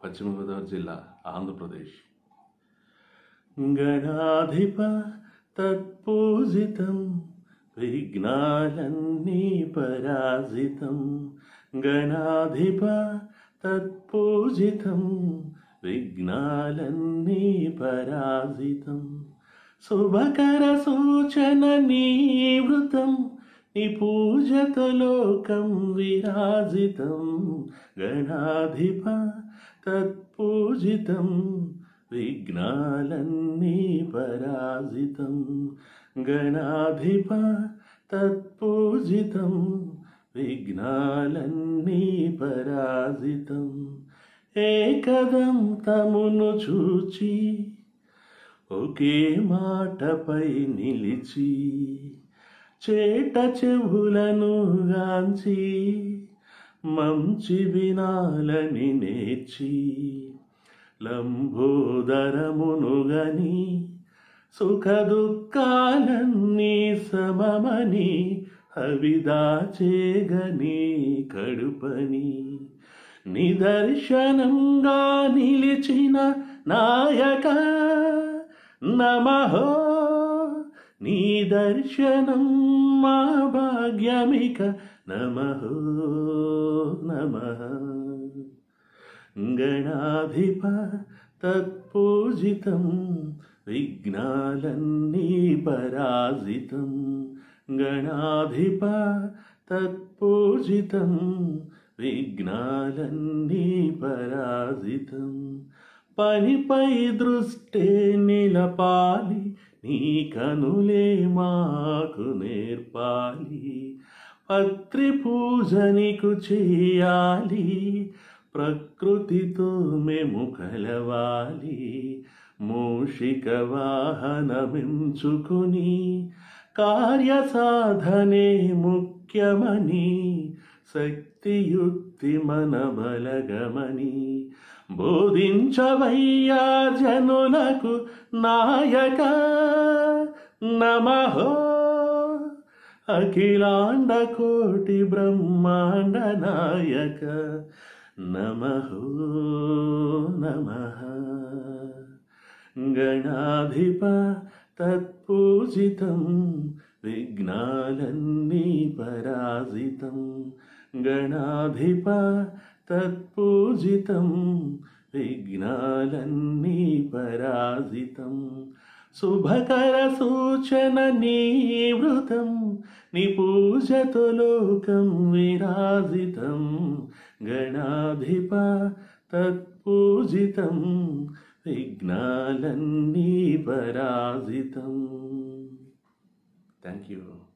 పశ్చిమ గోదావరి జిల్లా ఆంధ్రప్రదేశ్ గణాధిప తత్పూజితం విఘ్నాలన్నీ పరాజితం గణాధిప తత్పూజితం విఘ్నాలన్నీ పరాజితం శుభకర సూచన నివృతం నీ పూజతో లోకం విరాజితం గణాధిప తత్పూజితం విఘ్నాలన్నీ పరాజితం గణాధిప తత్పూజితం విఘ్నాలన్నీ పరాజితం ఏకదం తమును చూచి ఒకే మాటపై నిలిచి చేట చెవులను గాంచి మంచి వినాలని నేర్చి లంబోదరమునుగని సుఖ దుఃఖాలన్నీ సమమని హవిదాచేగని కడుపని నిదర్శనంగా నిలిచిన నాయక నమహో నీ దర్శనం మా భాగ్యమిక నమహో నమ గణాధిప తత్పూజితం విఘ్నాలన్నీ పరాజితం గణాధిప తత్పూజితం విఘ్నాలన్నీ పరాజితం పనిపై దృష్టే నిలపాలి నీ కనులే మాకు నేర్పాలి పత్రి పూజ నీకు చేయాలి ప్రకృతితో మేము కలవాలి మూషిక వాహనమించుకుని కార్యసాధనే ముఖ్యమని శక్తియుక్తి మన బలగమని బోధించవయ్యా జనులకు నాయక నమహో అఖిలాండ కోటి బ్రహ్మాండ నాయక నమహో నమ గణాధిప తత్పూజితం విఘ్నాలన్నీ పరాజితం గణాధిప తత్పూజితం విఘ్నాలన్నీ పరాజితం శుభకర సూచన నివృతం నీ పూజతో లోకం విరాజితం గణాధిప తత్పూజితం విఘ్నాలన్నీ పరాజితం థ్యాంక్ యూ